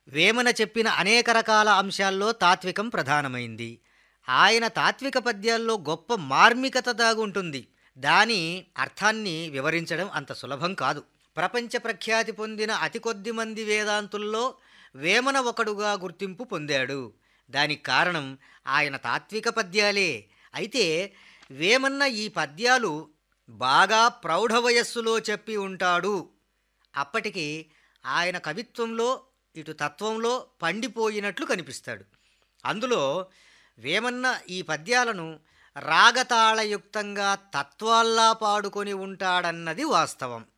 వేమన చెప్పిన అనేక రకాల అంశాల్లో తాత్వికం ప్రధానమైంది ఆయన తాత్విక పద్యాల్లో గొప్ప మార్మికత దాగుంటుంది దాని అర్థాన్ని వివరించడం అంత సులభం కాదు ప్రపంచ ప్రఖ్యాతి పొందిన అతి కొద్ది మంది వేదాంతుల్లో వేమన ఒకడుగా గుర్తింపు పొందాడు దానికి కారణం ఆయన తాత్విక పద్యాలే అయితే వేమన్న ఈ పద్యాలు బాగా ప్రౌఢ వయస్సులో చెప్పి ఉంటాడు అప్పటికి ఆయన కవిత్వంలో ఇటు తత్వంలో పండిపోయినట్లు కనిపిస్తాడు అందులో వేమన్న ఈ పద్యాలను రాగతాళయుక్తంగా తత్వాల్లా పాడుకొని ఉంటాడన్నది వాస్తవం